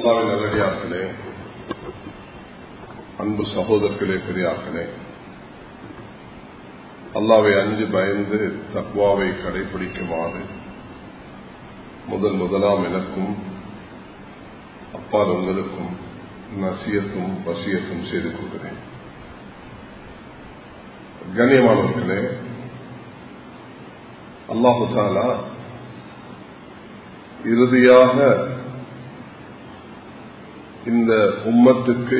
அல்லாவின் நல்லடியார்களே அன்பு சகோதரர்களே பெரியார்களே அல்லாவை அஞ்சு பயந்து தக்வாவை கடைபிடிக்குமாறு முதல் முதலாம் எனக்கும் அப்பால் உங்களுக்கும் நசியத்தும் வசியத்தும் செய்து கொள்கிறேன் கண்ணியமானவர்களே அல்லாஹு தாலா இறுதியாக இந்த உம்மத்துக்கு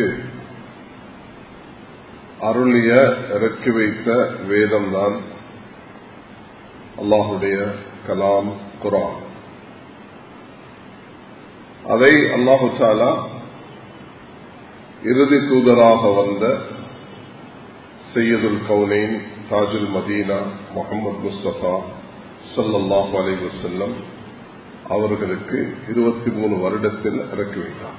அருளிய இறக்கி வைத்த வேதம்தான் அல்லாஹுடைய கலாம் குரான் அதை அல்லாஹு சாலா இறுதி தூதராக வந்த சையதுல் கவுனைன் தாஜுல் மதீனா முகமது முஸ்தபா சல்லாஹூ அலை வசல்லம் அவர்களுக்கு இருபத்தி மூணு வருடத்தில் இறக்கி வைத்தார்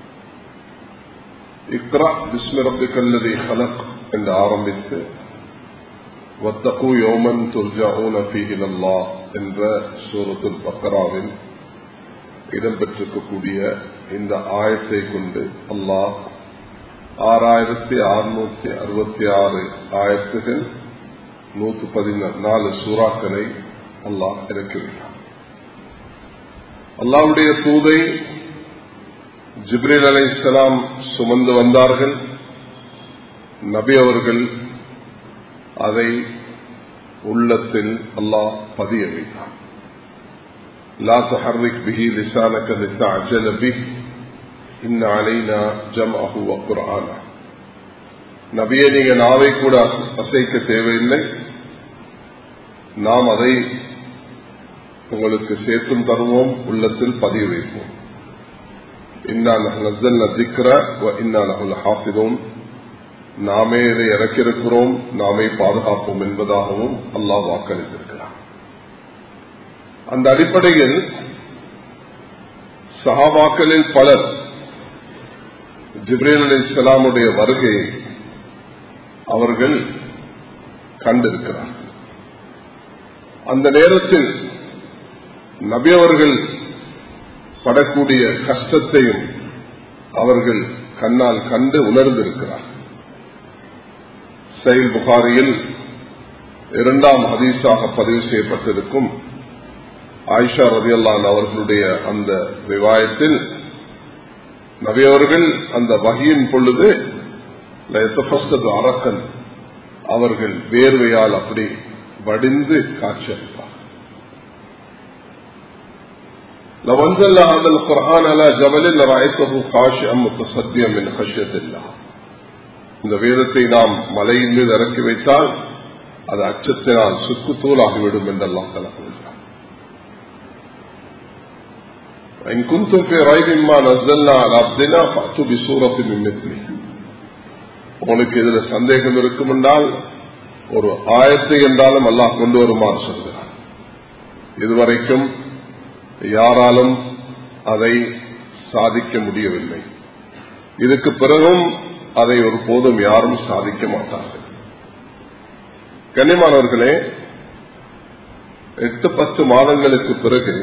இக்ரா பிஸ்மிரப்பு கல்லதி ஹலக் என்று ஆரம்பித்து வத்தகு யோமன் துர்ஜாவுன் அஃபீஹிலல்லா என்ற சூரத்துல் பக்கராவில் இடம்பெற்றிருக்கக்கூடிய இந்த ஆயத்தை கொண்டு அல்லாஹ் ஆறாயிரத்தி அறுநூத்தி அறுபத்தி ஆறு ஆயிரத்துகள் நூத்தி பதினாலு சூறாக்களை அல்லாஹ் இறக்கி வைத்தார் அல்லாவுடைய தூதை ஜிப்ரேல் அலை இஸ்லாம் சுமந்து வந்தார்கள் நபி அவர்கள் அதை உள்ளத்தில் அல்லாஹ் பதிய வைத்தார் லா துஹர்ரிக் பிஹி லிசானக லித்தஅஜல பிஹ் இன்ன அலைனா ஜம்அஹு வ குர்ஆனா நபியே நீங்க நாவை கூட அசைக்க தேவையில்லை நாம் அதை உங்களுக்கு சேர்த்தும் தருவோம் உள்ளத்தில் பதிவு வைப்போம் நாமே இதை இறக்கிருக்கிறோம் நாமே பாதுகாப்போம் என்பதாகவும் அல்லாஹ் வாக்களித்திருக்கிறார் அந்த அடிப்படையில் சஹாபாக்களில் பலர் ஜிப்ரேல் அலி இஸ்லாமுடைய வருகையை அவர்கள் கண்டிருக்கிறார் அந்த நேரத்தில் நபி அவர்கள் படக்கூடிய கஷ்டத்தையும் அவர்கள் கண்ணால் கண்டு உணர்ந்திருக்கிறார் சயில் புகாரியில் இரண்டாம் ஹதீஸாக பதிவு செய்யப்பட்டிருக்கும் ஆயிஷா ரதியல்லான் அவர்களுடைய அந்த விவாயத்தில் நபியவர்கள் அந்த வகையின் பொழுது அரக்கன் அவர்கள் வேர்வையால் அப்படி வடிந்து காட்சியளித்தார் لو انزل هذا القرآن على جبل لرأيته خاشعا متصديا من خشية الله இந்த வேதத்தை நாம் மலையின் மீது இறக்கி வைத்தால் அது அச்சத்தினால் சுக்குத்தூளாகிவிடும் என்றெல்லாம் கலக்கிறார் إن كنتم في ريب ما نزلنا على عبدنا فأتوا بسورة من مثله உங்களுக்கு இதுல சந்தேகம் இருக்கும் என்றால் ஒரு ஆயத்தை என்றாலும் அல்லாஹ் கொண்டு வருமாறு சொல்கிறார் இதுவரைக்கும் யாராலும் அதை சாதிக்க முடியவில்லை இதுக்கு பிறகும் அதை ஒரு போதும் யாரும் சாதிக்க மாட்டார்கள் கண்ணியமானவர்களே எட்டு பத்து மாதங்களுக்கு பிறகு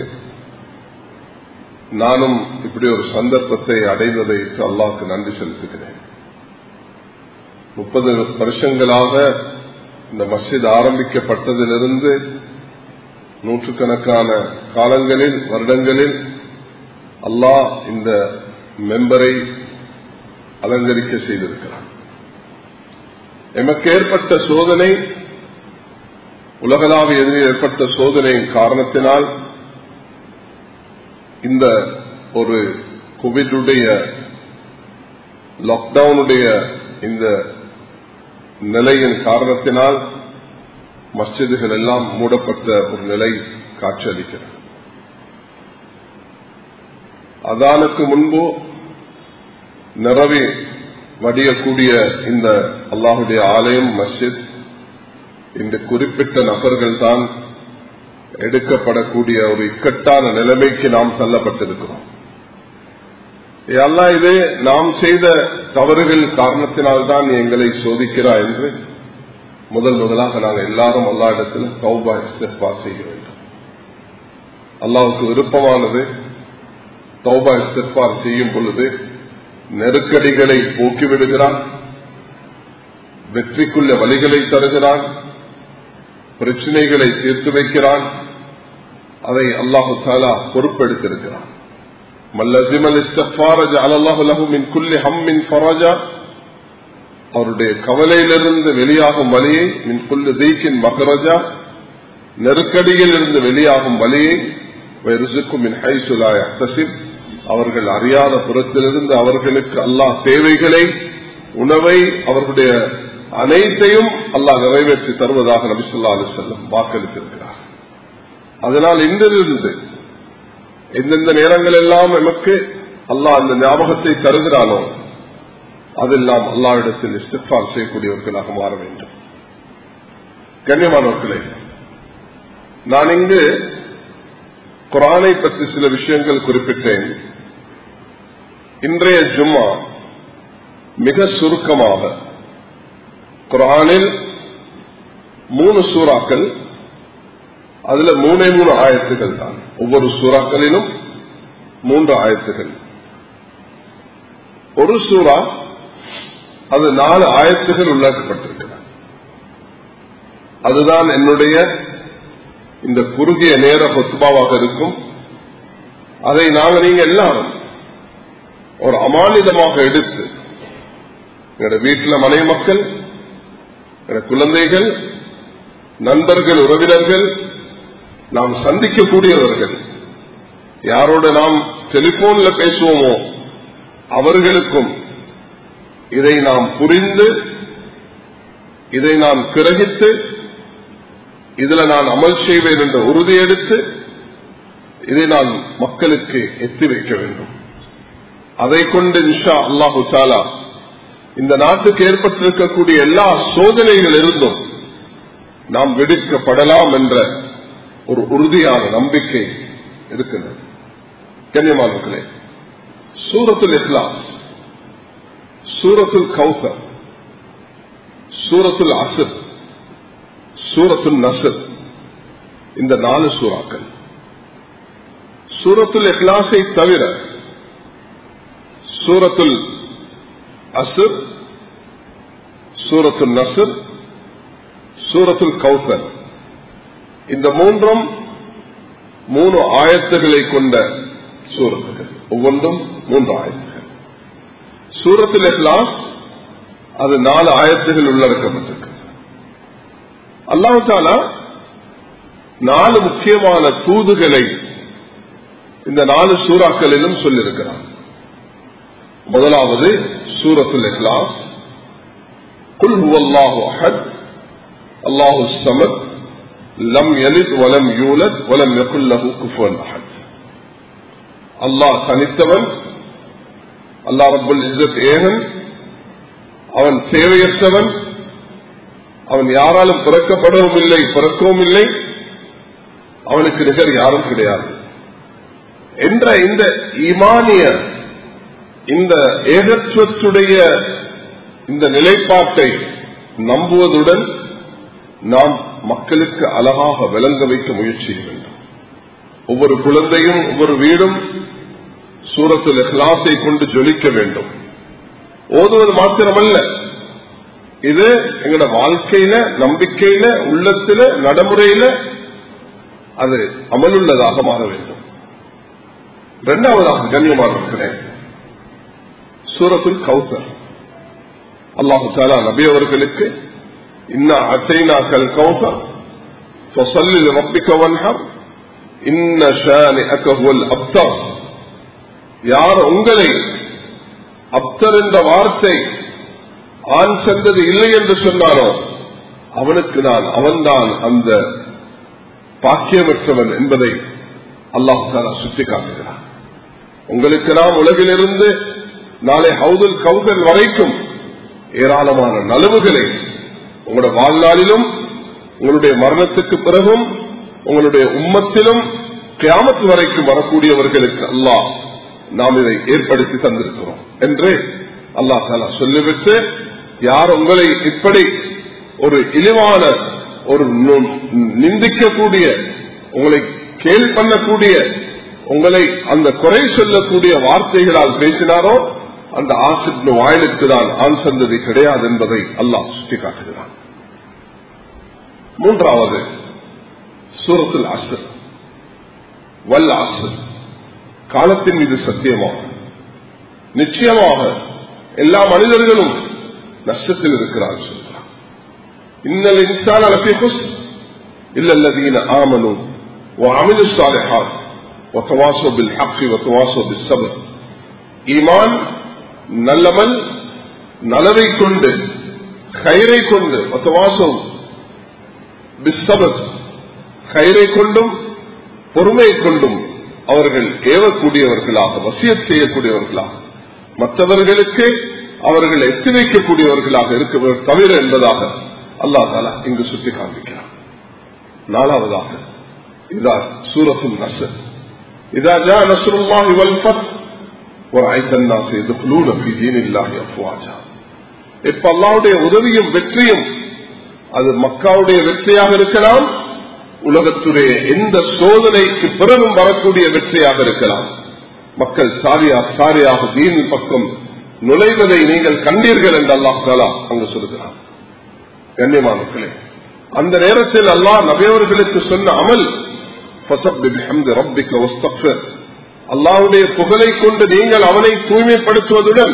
நானும் இப்படி ஒரு சந்தர்ப்பத்தை அடைந்ததை அல்லாவுக்கு நன்றி செலுத்துகிறேன் முப்பது வருஷங்களாக இந்த மஸ்ஜித் ஆரம்பிக்கப்பட்டதிலிருந்து நூற்றுக்கணக்கான காலங்களில் வருடங்களில் அல்லாஹ் இந்த மெம்பரை அலங்கரிக்க செய்திருக்கிறார் எமக்கு ஏற்பட்ட சோதனை உலகளாவிய ஏற்பட்ட சோதனையின் காரணத்தினால் இந்த ஒரு கோவிடுடைய லாக்டவுனுடைய இந்த நிலையின் காரணத்தினால் மஸ்ஜிதுகள் எல்லாம் மூடப்பட்ட ஒரு நிலை காட்சியளிக்கிறது அதானுக்கு முன்பு நிறவி வடியக்கூடிய இந்த அல்லாஹுடைய ஆலயம் மஸ்ஜித் இந்த குறிப்பிட்ட நபர்கள் தான் எடுக்கப்படக்கூடிய ஒரு இக்கட்டான நிலைமைக்கு நாம் தள்ளப்பட்டிருக்கிறோம் அல்லா இது நாம் செய்த தவறுகள் காரணத்தினால்தான் எங்களை சோதிக்கிறார் என்று முதல் முதலாக நாங்கள் எல்லாரும் அல்லா இடத்துல கௌபா இஸ்தா செய்ய வேண்டும் அல்லாவுக்கு விருப்பமானது தௌபா இஸ்திஃபார் செய்யும் பொழுது நெருக்கடிகளை போக்கிவிடுகிறான் வெற்றிக்குள்ள வழிகளை தருகிறான் பிரச்சனைகளை தீர்த்து வைக்கிறான் அதை அல்லாஹு சாலா பொறுப்பெடுத்திருக்கிறான் மல்லசிமல் இஸ்தஃபாரஜ அலல்லாஹு லஹு மின் குல்லி ஹம்மின் ஃபரஜா அவருடைய கவலையிலிருந்து வெளியாகும் வழியை மின் குல்லு தீக்கின் மகரஜா நெருக்கடியில் இருந்து வெளியாகும் வழியை ரிசுக்கும் மின் ஹைசுலாய் அத்தசிப் அவர்கள் அறியாத புறத்திலிருந்து அவர்களுக்கு அல்லாஹ் தேவைகளை உணவை அவர்களுடைய அனைத்தையும் அல்லாஹ் நிறைவேற்றி தருவதாக நபிசுல்லா அலி செல்லம் வாக்களித்திருக்கிறார் அதனால் இன்றிலிருந்து எந்தெந்த நேரங்கள் எல்லாம் நமக்கு அல்லாஹ் அந்த ஞாபகத்தை தருகிறானோ அதெல்லாம் அல்லாவிடத்தில் இஸ்திஃபார் செய்யக்கூடியவர்களாக மாற வேண்டும் கண்ணியமானவர்களே நான் இங்கு குரானை பற்றி சில விஷயங்கள் குறிப்பிட்டேன் இன்றைய ஜும்மா மிக சுருக்கமாக குரானில் மூணு சூறாக்கள் அதுல மூணே மூணு ஆயத்துகள் தான் ஒவ்வொரு சூறாக்களிலும் மூன்று ஆயத்துகள் ஒரு சூறா அது நாலு ஆயத்துகள் உள்ளாக்கப்பட்டிருக்கிறது அதுதான் என்னுடைய இந்த குறுகிய நேர பொத்துபாவாக இருக்கும் அதை நாங்கள் நீங்க எல்லாரும் ஒரு அமானிதமாக எடுத்து எங்களோட வீட்டில் மனைவி மக்கள் குழந்தைகள் நண்பர்கள் உறவினர்கள் நாம் சந்திக்கக்கூடியவர்கள் யாரோட நாம் டெலிபோன்ல பேசுவோமோ அவர்களுக்கும் இதை நாம் புரிந்து இதை நான் கிரகித்து இதுல நான் அமல் செய்வேன் என்ற உறுதியெடுத்து இதை நான் மக்களுக்கு எத்தி வைக்க வேண்டும் அதை கொண்டு நிஷா அல்லாஹு சாலா இந்த நாட்டுக்கு ஏற்பட்டிருக்கக்கூடிய எல்லா சோதனைகள் இருந்தும் நாம் விடுக்கப்படலாம் என்ற ஒரு உறுதியான நம்பிக்கை இருக்கிறது கண்ணியமானவர்களே சூரத்துல் இஸ்லாஸ் சூரத்துல் கௌசர் சூரத்துல் அசர் சூரத்துல் நசர் இந்த நாலு சூறாக்கள் சூரத்துல் இஹ்லாஸை தவிர சூரத்துல் அசர் சூரத்துல் நசர் சூரத்துல் கௌசர் இந்த மூன்றும் மூணு ஆயத்துகளை கொண்ட சூரத்துகள் ஒவ்வொன்றும் மூன்று ஆயத்துகள் சூரத்தில் இஹ்லாஸ் அது நாலு ஆயத்துகள் உள்ளடக்கப்பட்டிருக்கு அல்லாஹு தாலா நாலு முக்கியமான தூதுகளை இந்த நாலு சூறாக்களிலும் சொல்லியிருக்கிறார் முதலாவது சூரத்துல் இஹ்லாஸ் குல் ஹுவல்லாஹு அஹத் அல்லாஹு சமத் லம் யலித் வலம் யூலத் வலம் யகுல்லஹு குஃபுவன் அஹத் அல்லாஹ் தனித்தவன் அல்லாஹ் ரபுல் இஸ்ஸத் ஏகன் அவன் தேவையற்றவன் அவன் யாராலும் பிறக்கப்படவும் இல்லை பிறக்கவும் இல்லை அவனுக்கு நிகர் யாரும் கிடையாது என்ற இந்த ஈமானிய இந்த ஏகத்துவத்துடைய இந்த நிலைப்பாட்டை நம்புவதுடன் நாம் மக்களுக்கு அழகாக விளங்க வைக்க முயற்சி செய்ய வேண்டும் ஒவ்வொரு குழந்தையும் ஒவ்வொரு வீடும் சூரத்தில் இஹ்லாஸை கொண்டு ஜொலிக்க வேண்டும் ஓதுவது மாத்திரமல்ல இது எங்களோட வாழ்க்கையில நம்பிக்கையில உள்ளத்தில நடைமுறையில அது அமலுள்ளதாக மாற வேண்டும் இரண்டாவதாக கண்ணியமாக இருக்கிறேன் சூரத்துல் கௌசர் அல்லாஹு தாலா நபி அவர்களுக்கு இன்ன அசைனா கல் கௌசர் فصل لربك وانحر இன்ன شانئك هو الابتر யார் உங்களை அப்தர் என்ற வார்த்தை ஆண் சென்றது இல்லை என்று சொன்னாரோ அவனுக்கு நான் அவன்தான் அந்த பாக்கியமற்றவன் என்பதை அல்லாஹாலா சுட்டிக்காட்டுகிறார் உங்களுக்கு நாம் உலகிலிருந்து நாளை ஹவுதுல் கவுதல் வரைக்கும் ஏராளமான நலவுகளை உங்களுடைய வாழ்நாளிலும் உங்களுடைய மரணத்துக்கு பிறகும் உங்களுடைய உம்மத்திலும் கியாமத்து வரைக்கும் வரக்கூடியவர்களுக்கு அல்லாஹ் நாம் இதை ஏற்படுத்தி தந்திருக்கிறோம் என்று அல்லாஹ் தாலா சொல்லிவிட்டு யார் உங்களை இப்படி ஒரு இழிவான ஒரு நிந்திக்கக்கூடிய உங்களை கேள் பண்ணக்கூடிய உங்களை அந்த குறை சொல்லக்கூடிய வார்த்தைகளால் பேசினாரோ அந்த ஆசிட் வாயிலுக்கு தான் ஆண் சந்ததி கிடையாது என்பதை அல்லாஹ் சுட்டிக்காட்டுகிறான் மூன்றாவது சூரத்தில் அசர் வல் அசர் காலத்தின் மீது சத்தியமாக நிச்சயமாக எல்லா மனிதர்களும் நஷ்டத்தில் இருக்கிறார் சொல்றார் இன்னல் இன்சான் அலபிகுஸ் இல்லல்லதீன ஆமனும் وعملوا الصالحات وتواصوا بالحق وتواصوا بالصبر ஈமான் நல்லமல் நலவை கொண்டு கயிறை கொண்டு ஒத்தவாசம் பிஸ்தபத் கயிறை கொண்டும் பொறுமை கொண்டும் அவர்கள் ஏவக்கூடியவர்களாக வசியத் செய்யக்கூடியவர்களாக மற்றவர்களுக்கு அவர்கள் எத்தி வைக்கக்கூடியவர்களாக இருக்க தவிர என்பதாக அல்லா தாலா இங்கு சுட்டி காண்பிக்கிறார் நாலாவதாக இதா சூரத்துல் நசர் இதா ஜா நசருல்லாஹி வல் ஃபத் ورأيت الناس يدخلون في دين الله أفواجا இப்ப அல்லாவுடைய உதவியும் வெற்றியும் அது மக்காவுடைய வெற்றியாக இருக்கலாம் உலகத்துடைய எந்த சோதனைக்கு பிறகும் வரக்கூடிய வெற்றியாக இருக்கலாம் மக்கள் சாரியா சாரியாக தீன் பக்கம் நுழைவதை நீங்கள் கண்டீர்கள் என்று அல்லாஹ் தாலா அங்கு சொல்கிறார் கண்ணியமான மக்களே அந்த நேரத்தில் அல்லாஹ் நபியவர்களுக்கு சொன்ன அமல் அல்லாவுடைய புகழை கொண்டு நீங்கள் அவனை தூய்மைப்படுத்துவதுடன்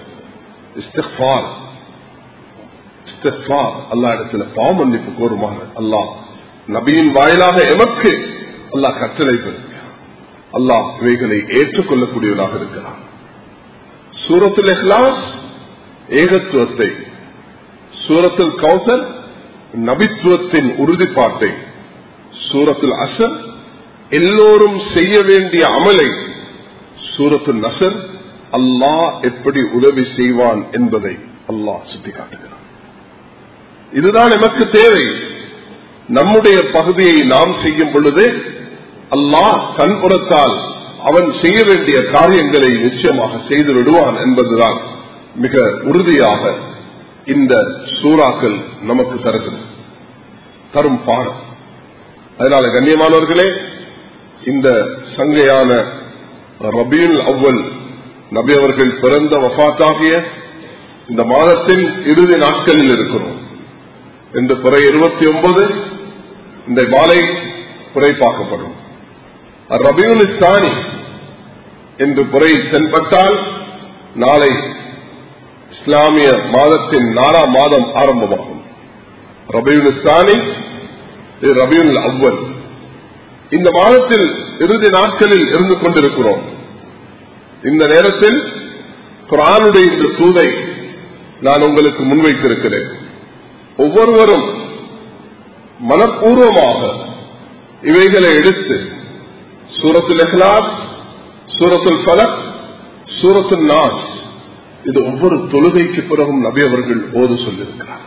அல்லா இடத்துல பாவ மன்னிப்பு கோருமாறு அல்லாஹ் நபியின் வாயிலாக எமக்கு அல்லாஹ் கட்டளை பெறுகிறார் அல்லாஹ் இவைகளை ஏற்றுக்கொள்ளக்கூடியவராக இருக்கிறார் சூரத்தில் எஹ்லாஸ் ஏகத்துவத்தை சூரத்தில் கௌசல் நபித்துவத்தின் உறுதிப்பாட்டை சூரத்தில் அசர் எல்லோரும் செய்ய வேண்டிய அமலை சூரத்து நசர் அல்லாஹ் எப்படி உதவி செய்வான் என்பதை அல்லாஹ் சுட்டிக்காட்டுகிறார் இதுதான் எமக்கு தேவை நம்முடைய பகுதியை நாம் செய்யும் பொழுது அல்லாஹ் தன்புறத்தால் அவன் செய்ய வேண்டிய காரியங்களை நிச்சயமாக செய்து விடுவான் என்பதுதான் மிக உறுதியாக இந்த சூறாக்கள் நமக்கு தருகிறது தரும் பாடம் அதனால கண்ணியமானவர்களே இந்த சங்கையான ரபீல் அவ்வல் நபி அவர்கள் பிறந்த வஃத்தாகிய இந்த மாதத்தின் இறுதி நாட்களில் இருக்கிறோம் இந்த பிறை இருபத்தி ஒன்பது இந்த மாலை புரை பார்க்கப்படும் ரபியுல் இஸ்தானி என்று புரை தென்பட்டால் நாளை இஸ்லாமிய மாதத்தின் நாலாம் மாதம் ஆரம்பமாகும் ரபியுல் இஸ்தானி ரபியுல் அவ்வல் இந்த மாதத்தில் இறுதி நாட்களில் இருந்து கொண்டிருக்கிறோம் இந்த நேரத்தில் குரானுடைய இந்த தூதை நான் உங்களுக்கு முன்வைத்திருக்கிறேன் ஒவ்வொருவரும் மனப்பூர்வமாக இவைகளை எடுத்து சூரத்துல் எஹ்லாஸ் சூரத்துல் பலக் சூரத்துல் நாஸ் இது ஒவ்வொரு தொழுகைக்கு பிறகும் நபி அவர்கள் ஓது சொல்லியிருக்கிறார்கள்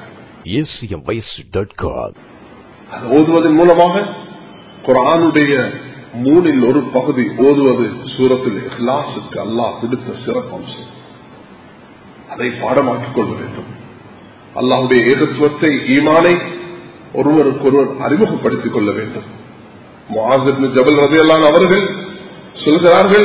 அது ஓதுவதன் மூலமாக குரானுடைய மூணில் ஒரு பகுதி ஓதுவது சூரத்தில் இஹ்லாசுக்கு அல்லாஹ் கொடுத்த சிறப்பம்சம் அதை பாடமாக்கிக் கொள்ள வேண்டும் அல்லாஹுடைய ஏகத்துவத்தை ஈமானை ஒருவருக்கொருவர் அறிமுகப்படுத்திக் கொள்ள வேண்டும் ஜபல் ரதையெல்லாம் அவர்கள் சொல்கிறார்கள்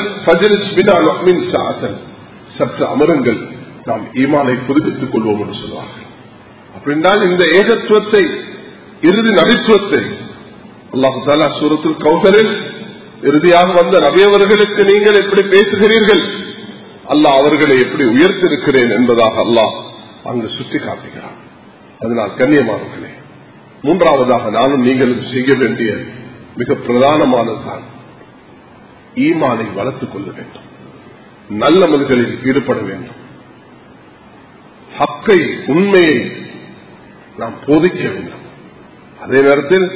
சற்று அமருங்கள் நாம் ஈமானை புதுப்பித்துக் கொள்வோம் என்று சொல்வார்கள் அப்படின்னால் இந்த ஏகத்துவத்தை இறுதி நபித்துவத்தை அல்லாஹு தாலா சூரத்தில் கௌசரில் இறுதியாக வந்த நபியவர்களுக்கு நீங்கள் எப்படி பேசுகிறீர்கள் அல்லாஹ் அவர்களை எப்படி உயர்த்திருக்கிறேன் என்பதாக அல்லாஹ் அங்கு சுட்டி காட்டுகிறார் அதனால் கண்ணியமானவர்களே மூன்றாவதாக நானும் நீங்களும் செய்ய வேண்டிய மிக பிரதானமானதுதான் ஈமானை வளர்த்துக் கொள்ள வேண்டும் நல்ல மனிதர்களில் ஈடுபட வேண்டும் ஹக்கை உண்மையை நாம் போதிக்க வேண்டும் அதே நேரத்தில்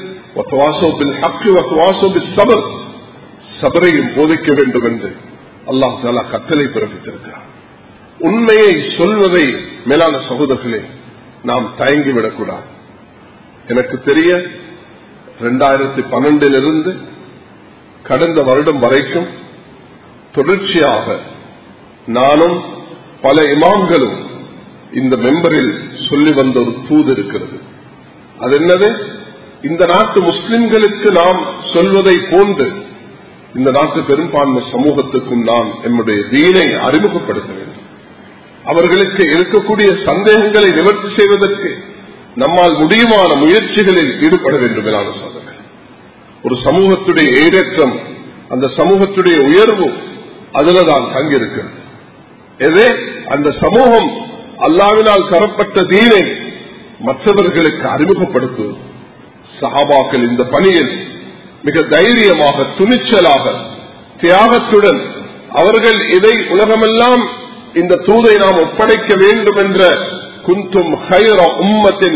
சபரையும் போதிக்க வேண்டும் என்று அல்லாஹ் தாலா கட்டளை பிறப்பித்திருக்கிறார் உண்மையை சொல்வதை மேலான சகோதரர்களே நாம் தயங்கிவிடக்கூடாது எனக்கு தெரிய இரண்டாயிரத்தி பன்னெண்டிலிருந்து கடந்த வருடம் வரைக்கும் தொடர்ச்சியாக நானும் பல இமாம்களும் இந்த மெம்பரில் சொல்லி வந்த ஒரு தூது இருக்கிறது அது என்னது இந்த நாட்டு முஸ்லிம்களுக்கு நாம் சொல்வதை போன்று இந்த நாட்டு பெரும்பான்மை சமூகத்துக்கும் நாம் நம்முடைய தீனை அறிமுகப்படுத்த வேண்டும் அவர்களுக்கு இருக்கக்கூடிய சந்தேகங்களை நிவர்த்தி செய்வதற்கு நம்மால் முடியுமான முயற்சிகளில் ஈடுபட வேண்டும் என சொல்லுங்கள் ஒரு சமூகத்துடைய ஏற்றம் அந்த சமூகத்துடைய உயர்வு அதுலதான் தங்கியிருக்கிறது எதே அந்த சமூகம் அல்லாவினால் தரப்பட்ட தீனை மற்றவர்களுக்கு அறிமுகப்படுத்துவது சஹாபாக்கள் இந்த பணியில் மிக தைரியமாக துணிச்சலாக தியாகத்துடன் அவர்கள் இதை உலகமெல்லாம் இந்த தூதை நாம் ஒப்படைக்க வேண்டும் என்ற குந்தும் ஹைர உம்மத்தின்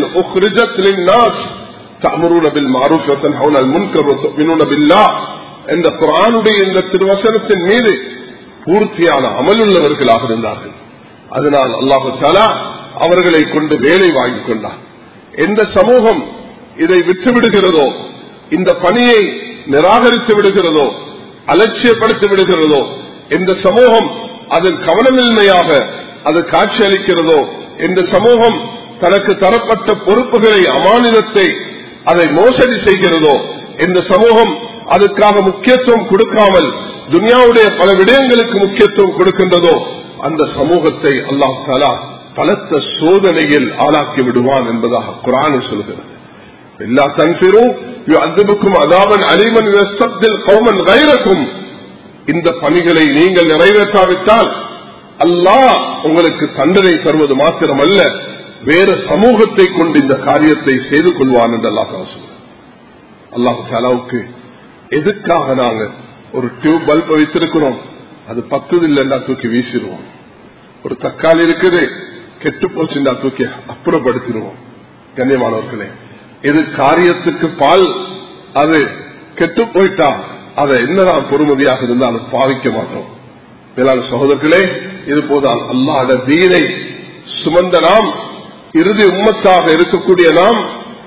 என்ற குரானுடைய இந்த திருவசனத்தின் மீது பூர்த்தியான அமலுள்ளவர்களாக இருந்தார்கள் அதனால் அல்லாஹு சாலா அவர்களை கொண்டு வேலை வாங்கிக் கொண்டார் எந்த சமூகம் இதை விட்டுவிடுகிறதோ இந்த பணியை நிராகரித்து விடுகிறதோ அலட்சியப்படுத்தி விடுகிறதோ எந்த சமூகம் அதன் கவனமின்மையாக அது காட்சியளிக்கிறதோ எந்த சமூகம் தனக்கு தரப்பட்ட பொறுப்புகளை அமானிதத்தை அதை மோசடி செய்கிறதோ எந்த சமூகம் அதுக்காக முக்கியத்துவம் கொடுக்காமல் துனியாவுடைய பல விடயங்களுக்கு முக்கியத்துவம் கொடுக்கின்றதோ அந்த சமூகத்தை அல்லாஹ் தாலா பலத்த சோதனையில் ஆளாக்கி விடுவான் என்பதாக குரான் சொல்கிறது எல்லா தன்பிரும் அதுவுக்கும் அதாவன் அலிமன் கௌமன் கைரக்கும் இந்த பணிகளை நீங்கள் நிறைவேற்றாவிட்டால் அல்லாஹ் உங்களுக்கு தண்டனை தருவது மாத்திரமல்ல வேறு சமூகத்தை கொண்டு இந்த காரியத்தை செய்து கொள்வான் என்று அல்லாஹ் சொல்றார் அல்லாஹு தாலாவுக்கு எதுக்காக நாங்க ஒரு டியூப் பல்ப் வைத்திருக்கிறோம் அது பத்துது இல்லைன்னா தூக்கி வீசிடுவோம் ஒரு தக்காளி இருக்குது கெட்டு போச்சுன்னா தூக்கி அப்புறப்படுத்திடுவோம் கண்ணியமானவர்களே இது காரியத்துக்கு பால் அது கெட்டு போயிட்டா அதை என்னதான் பொறுமதியாக இருந்தாலும் பாவிக்க மாட்டோம் மேலான சகோதரர்களே இது போதால் அல்லாத தீனை சுமந்த நாம் இறுதி உம்மத்தாக இருக்கக்கூடிய நாம்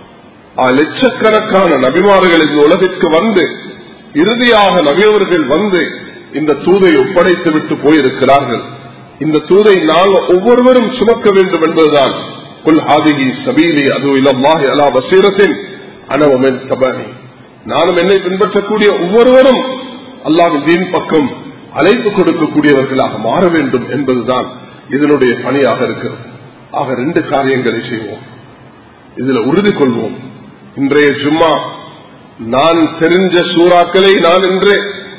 லட்சக்கணக்கான நபிமார்கள் இந்த உலகிற்கு வந்து இறுதியாக நபியவர்கள் வந்து இந்த தூதை ஒப்படைத்து விட்டு போயிருக்கிறார்கள் இந்த தூதை நாங்கள் ஒவ்வொருவரும் சுமக்க வேண்டும் என்பதுதான் குல் ஹாதிகி சபீலி அது இலமாஹி அலா வசீரத்தின் அனவமென் தபானி நானும் என்னை பின்பற்றக்கூடிய ஒவ்வொருவரும் அல்லாவின் தீன் பக்கம் அழைப்பு கொடுக்கக்கூடியவர்களாக மாற வேண்டும் என்பதுதான் இதனுடைய பணியாக இருக்கிறது ஆக ரெண்டு காரியங்களை செய்வோம் இதுல உறுதி கொள்வோம் இன்றைய ஜும்மா நான் தெரிஞ்ச சூறாக்களை நான் இன்று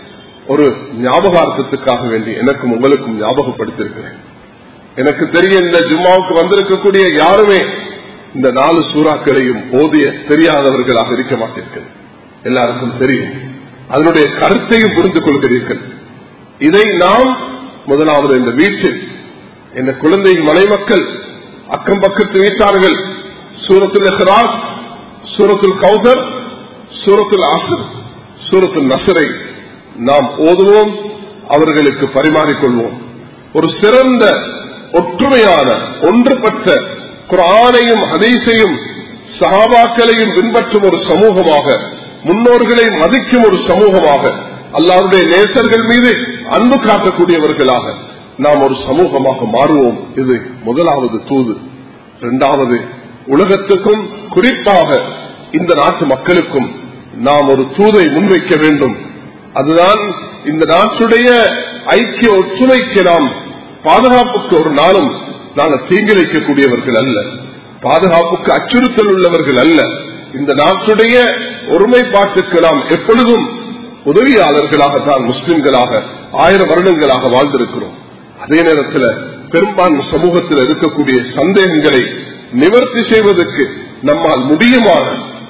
ஒரு ஞாபகார்த்தத்துக்காக வேண்டி எனக்கும் உங்களுக்கும் ஞாபகப்படுத்திருக்கிறேன் எனக்கு தெரிய இந்த ஜும்மாவுக்கு வந்திருக்கக்கூடிய யாருமே இந்த நாலு சூறாக்களையும் ஓதிய தெரியாதவர்களாக இருக்க மாட்டீர்கள் எல்லாருக்கும் தெரியும் அதனுடைய கருத்தையும் புரிந்து கொள்கிறீர்கள் இதை நாம் முதலாவது இந்த வீட்டில் இந்த குழந்தை மனைமக்கள் அக்கம் பக்கத்து வீட்டார்கள் சூரத்துல் இஹ்ராஸ் சூரத்துல் கௌசர் சூரத்துல் ஆசர் சூரத்துல் நசரை நாம் ஓதுவோம் அவர்களுக்கு பரிமாறிக்கொள்வோம் ஒரு சிறந்த ஒற்றுமையான ஒன்றுபட்ட குரானையும் ஹதீஸையும் சகாபாக்களையும் பின்பற்றும் ஒரு சமூகமாக முன்னோர்களை மதிக்கும் ஒரு சமூகமாக அல்லாருடைய நேசர்கள் மீது அன்பு காட்டக்கூடியவர்களாக நாம் ஒரு சமூகமாக மாறுவோம் இது முதலாவது தூது இரண்டாவது உலகத்துக்கும் குறிப்பாக இந்த நாட்டு மக்களுக்கும் நாம் ஒரு தூதை முன்வைக்க வேண்டும் அதுதான் இந்த நாட்டுடைய ஐக்கிய ஒற்றுமைக்கு நாம் பாதுகாப்புக்கு ஒரு நாளும் நாங்கள் தீங்கிழைக்கக்கூடியவர்கள் அல்ல பாதுகாப்புக்கு அச்சுறுத்தல் உள்ளவர்கள் அல்ல இந்த நாட்டுடைய ஒருமைப்பாட்டுக்கு நாம் எப்பொழுதும் உதவியாளர்களாகத்தான் முஸ்லிம்களாக ஆயிரம் வருடங்களாக வாழ்ந்திருக்கிறோம் அதே நேரத்தில் பெரும்பான்மை சமூகத்தில் இருக்கக்கூடிய சந்தேகங்களை நிவர்த்தி செய்வதற்கு நம்மால் முடியுமான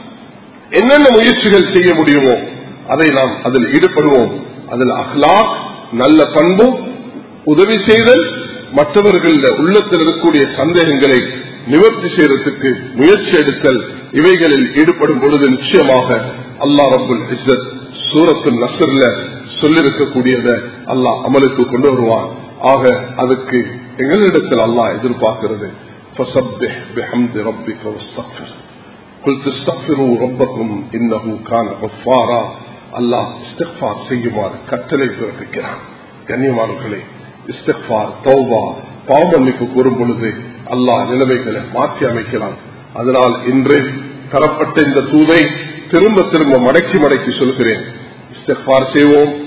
என்னென்ன முயற்சிகள் செய்ய முடியுமோ அதை நாம் அதில் ஈடுபடுவோம் அதில் அஹ்லாக் நல்ல பண்பு உதவி செய்தல் மற்றவர்கள உள்ளத்தில் இருக்கக்கூடிய சந்தேகங்களை நிவர்த்தி செய்யறதுக்கு முயற்சி எடுத்தல் இவைகளில் ஈடுபடும் பொழுது நிச்சயமாக அல்லா ரபுல் இஸ்ஸத் சூரத்து நசர்ல சொல்லிருக்கக்கூடியத அல்லாஹ் அமலுக்கு கொண்டு வருவான் ஆக அதுக்கு எங்களிடத்தில் அல்லாஹ் எதிர்பார்க்கிறது فسبح بحمد ربك واستغفر قلت استغفروا ربكم انه كان غفارا அல்லாஹ் இஸ்திக்பார் செய்யுமாறு கட்டளை பிறப்பிக்கிறான் கண்ணியமானவர்களே இஸ்திக்பார் தௌபா பாவமன்னிப்பு கூறும் பொழுது அல்லாஹ் நிலைமைகளை மாற்றி அமைக்கிறான் அதனால் இன்று தரப்பட்ட இந்த தூதை திரும்ப திரும்ப மடக்கி மடக்கி சொல்கிறேன் இஸ்திக்பார் செய்வோம்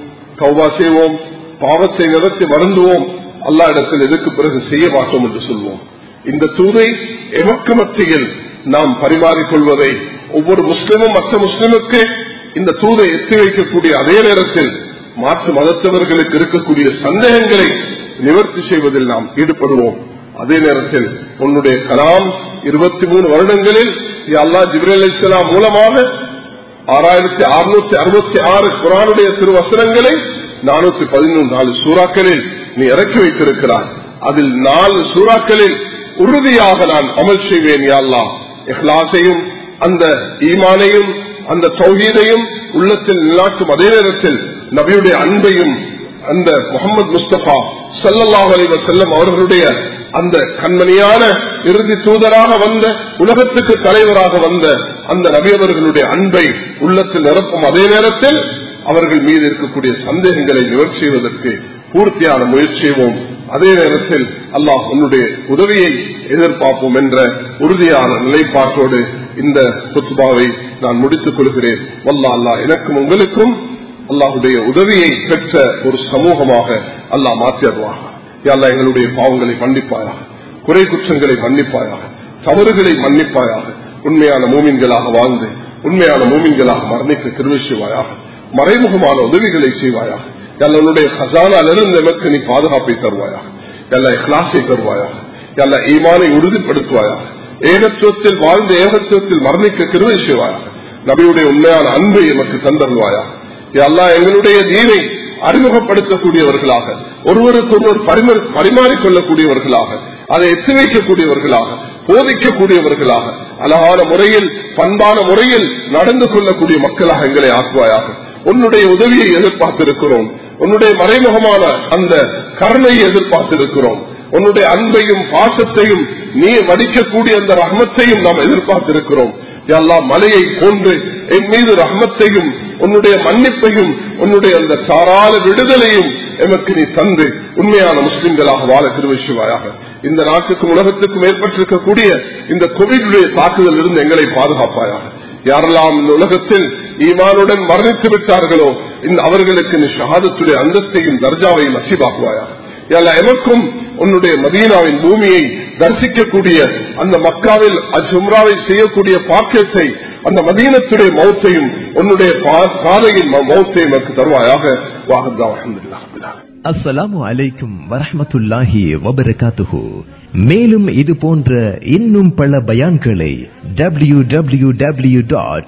தௌபா செய்வோம் பாவத்தை நிறுத்தி வருந்துவோம் அல்லா இடத்தில் எதுக்கு பிறகு செய்ய மாட்டோம் என்று சொல்வோம் இந்த தூதை எமக்கு மத்தியில் நாம் பரிமாறிக்கொள்வதை ஒவ்வொரு முஸ்லிமும் மற்ற முஸ்லிமுக்கு இந்த தூதை எத்தி வைக்கக்கூடிய அதே நேரத்தில் மாற்று மதத்தவர்களுக்கு இருக்கக்கூடிய சந்தேகங்களை நிவர்த்தி செய்வதில் நாம் ஈடுபடுவோம் அதே நேரத்தில் உன்னுடைய கலாம் இருபத்தி மூணு வருடங்களில் அல்லா ஜிப்ரேல் இஸ்லாம் மூலமாக ஆறாயிரத்தி அறுநூத்தி அறுபத்தி ஆறு குரானுடைய திருவசனங்களை நானூத்தி பதினொன்று நாலு சூறாக்களில் நீ இறக்கி வைத்திருக்கிறாய் அதில் நாலு சூறாக்களில் உறுதியாக நான் அமல் செய்வேன் யாழ்லா இஹ்லாசையும் அந்த ஈமானையும் அந்த தௌஹீதையும் உள்ளத்தில் நிலாக்கும் அதே நேரத்தில் நபியுடைய அன்பையும் அந்த முகமது முஸ்தபா சல்லல்லாஹ் அலைவ செல்லம் அவர்களுடைய அந்த கண்மணியான இறுதி தூதராக வந்த உலகத்துக்கு தலைவராக வந்த அந்த நபியவர்களுடைய அன்பை உள்ளத்தில் நிரப்பும் அதே நேரத்தில் அவர்கள் மீது இருக்கக்கூடிய சந்தேகங்களை நிவர்த்தி செய்வதற்கு பூர்த்தியான முயற்சி செய்வோம் அதே நேரத்தில் அல்லாஹ் உன்னுடைய உதவியை எதிர்பார்ப்போம் என்ற உறுதியான நிலைப்பாட்டோடு இந்த குத்துபாவை நான் முடித்துக் கொள்கிறேன் வல்லா அல்லா எனக்கும் உங்களுக்கும் அல்லாஹுடைய உதவியை பெற்ற ஒரு சமூகமாக அல்லாஹ் மாற்றிடுவாக அல்லா எங்களுடைய பாவங்களை மன்னிப்பாயாக குறை குற்றங்களை மன்னிப்பாயாக தவறுகளை மன்னிப்பாயாக உண்மையான மூமின்களாக வாழ்ந்து உண்மையான மூமின்களாக மரணிக்க திருவிசுவாயாக மறைமுகமான உதவிகளை செய்வாயாக எல்லாருடைய ஹசானிலிருந்து எமக்கு நீ பாதுகாப்பை தருவாயாக எல்லா கிளாஸை தருவாயாக எல்லா ஈமானை உறுதிப்படுத்துவாயாக ஏகத்துவத்தில் வாழ்ந்த ஏகத்துவத்தில் மரணிக்க கிருவை செய்வாயாக நபியுடைய உண்மையான அன்பை எமக்கு தந்தருவாயாக எல்லா எங்களுடைய நீரை அறிமுகப்படுத்தக்கூடியவர்களாக ஒருவருக்கு ஒருவர் பரிமாறிக்கொள்ளக்கூடியவர்களாக அதை எத்தி வைக்கக்கூடியவர்களாக போதிக்கக்கூடியவர்களாக அழகான முறையில் பண்பான முறையில் நடந்து கொள்ளக்கூடிய மக்களாக எங்களை ஆக்குவாயாக உன்னுடைய உதவியை எதிர்பார்த்திருக்கிறோம் உன்னுடைய மறைமுகமான அந்த கருணையை எதிர்பார்த்திருக்கிறோம் உன்னுடைய அன்பையும் பாசத்தையும் நீ வடிக்கக்கூடிய அந்த ரஹமத்தையும் நாம் எதிர்பார்த்திருக்கிறோம் எல்லா மலையை போன்று என் மீது ரஹமத்தையும் உன்னுடைய மன்னிப்பையும் உன்னுடைய அந்த தாராள விடுதலையும் எமக்கு நீ தந்து உண்மையான முஸ்லிம்களாக வாழ திருவிசுவாயாக இந்த நாட்டுக்கும் உலகத்துக்கும் ஏற்பட்டிருக்கக்கூடிய இந்த கோவிடுடைய தாக்குதல் இருந்து எங்களை பாதுகாப்பாயாக யாரெல்லாம் இந்த உலகத்தில் ஈமானுடன் மரணித்து விட்டார்களோ இந்த அவர்களுக்கு நீ ஷஹாதத்துடைய அந்தஸ்தையும் தர்ஜாவையும் நசிபாக்குவாயாக எமக்கும் உன்னுடைய மதீனாவின் பூமியை தரிசிக்கக்கூடிய அந்த மக்காவில் அஜும்ராவை செய்யக்கூடிய பாக்கியத்தை அந்த மதீனத்துடைய மௌத்தையும் உன்னுடைய பாதையின் மௌத்தையும் எனக்கு தருவாயாக வாகந்தா அஹமதுல்லா அஸ்ஸலாமு அலைக்கும் வரஹமத்துல்லாஹி வபரகாத்துஹு மேலும் இது போன்ற இன்னும் பல பயான்களை W W W dot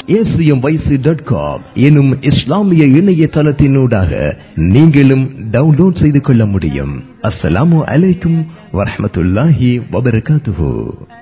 dot com எனும் இஸ்லாமிய இணையதளத்தினூடாக நீங்களும் டவுன்லோட் செய்து கொள்ள முடியும் அஸ்ஸலாமு அலைக்கும் வரஹமத்துல்லாஹி வபரகாத்துஹு